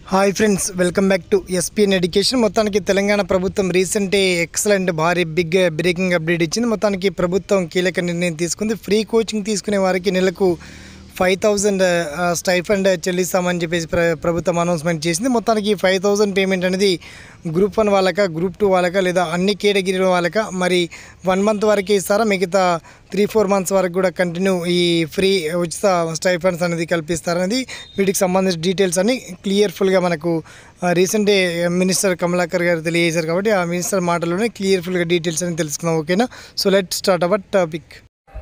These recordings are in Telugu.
hi friends welcome back to SPN education మొత్తానికి తెలంగాణ ప్రభుత్వం రీసెంట్ ఎక్సలెంట్ భారీ బిగ్ బ్రేకింగ్ అప్డేట్ ఇచ్చింది మొత్తానికి ప్రభుత్వం కీలక నిర్ణయం తీసుకుంది ఫ్రీ కోచింగ్ తీసుకునే వారికి నెలకు ఫైవ్ థౌజండ్ స్టైఫండ్ చెల్లిస్తామని చెప్పేసి ప్ర ప్రభుత్వం అనౌన్స్మెంట్ చేసింది మొత్తానికి ఫైవ్ థౌజండ్ పేమెంట్ అనేది గ్రూప్ వన్ వాళ్ళక గ్రూప్ టూ వాళ్ళక లేదా అన్ని కేటగిరీల వాళ్ళక మరి వన్ మంత్ వరకే ఇస్తారా మిగతా త్రీ ఫోర్ మంత్స్ వరకు కూడా కంటిన్యూ ఈ ఫ్రీ ఉచిత స్టైఫండ్స్ అనేది కల్పిస్తారనేది వీటికి సంబంధించిన డీటెయిల్స్ అన్ని క్లియర్ఫుల్గా మనకు రీసెంట్ మినిస్టర్ కమలాకర్ గారు తెలియజేశారు కాబట్టి ఆ మినిస్టర్ మాటలోనే క్లియర్ఫుల్గా డీటెయిల్స్ అని తెలుసుకుందాం ఓకేనా so let start our topic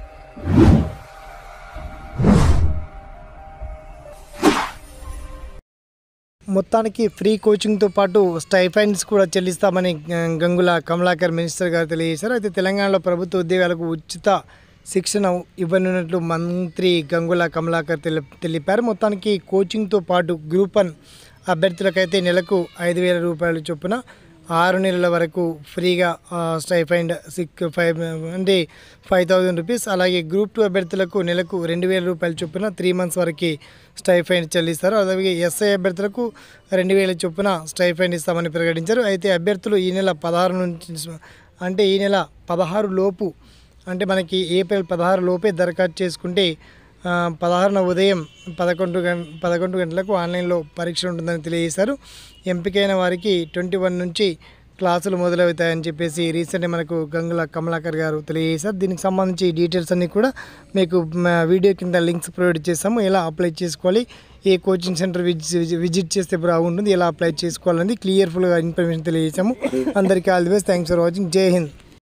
మొత్తానికి ఫ్రీ కోచింగ్తో పాటు స్టైఫైండ్స్ కూడా చెల్లిస్తామని ఆ, గంగుల కమలాకర్ మినిస్టర్ గారు తెలియజేశారు అయితే తెలంగాణలో ప్రభుత్వ ఉద్యోగాలకు ఉచిత శిక్షణ ఇవ్వనున్నట్లు మంత్రి గంగుల కమలాకర్ తెలి తెలిపారు మొత్తానికి కోచింగ్తో పాటు గ్రూప్ వన్ అభ్యర్థులకైతే నెలకు ఐదు వేల రూపాయల చొప్పున ఆరు నెలల వరకు ఫ్రీగా స్టైఫైండ్ సిక్ ఫైవ్ అంటే ఫైవ్ థౌజండ్ రూపీస్ అలాగే గ్రూప్ టూ అభ్యర్థులకు నెలకు రెండు వేల రూపాయల చొప్పున త్రీ మంత్స్ వరకు స్టైఫైండ్ చెల్లిస్తారు అలాగే ఎస్ఐ అభ్యర్థులకు రెండు వేల చొప్పున స్టైఫైండ్ ఇస్తామని ప్రకటించారు అయితే అభ్యర్థులు ఈ నెల పదహారు నుంచి అంటే ఈ నెల పదహారు లోపు అంటే మనకి ఏప్రిల్ పదహారు లోపే దరఖాస్తు చేసుకుంటే ఆ, పదహారున ఉదయం పదకొండు గం పదకొండు గంటలకు ఆన్లైన్లో పరీక్ష ఉంటుందని తెలియజేశారు ఎంపికైన వారికి ట్వంటీ వన్ నుంచి క్లాసులు మొదలవుతాయని చెప్పేసి రీసెంట్గా మనకు గంగుల కమలాకర్ గారు తెలియజేశారు దీనికి సంబంధించి డీటెయిల్స్ అన్నీ కూడా మీకు మా వీడియో కింద లింక్స్ ప్రొవైడ్ చేస్తాము ఎలా అప్లై చేసుకోవాలి ఏ కోచింగ్ సెంటర్ విజిట్ విజిట్ చేస్తే బాగుంటుంది ఎలా అప్లై చేసుకోవాలనేది క్లియర్ఫుల్గా ఇన్ఫర్మేషన్ తెలియజేసాము అందరికీ all the best thanks for watching జై హింద్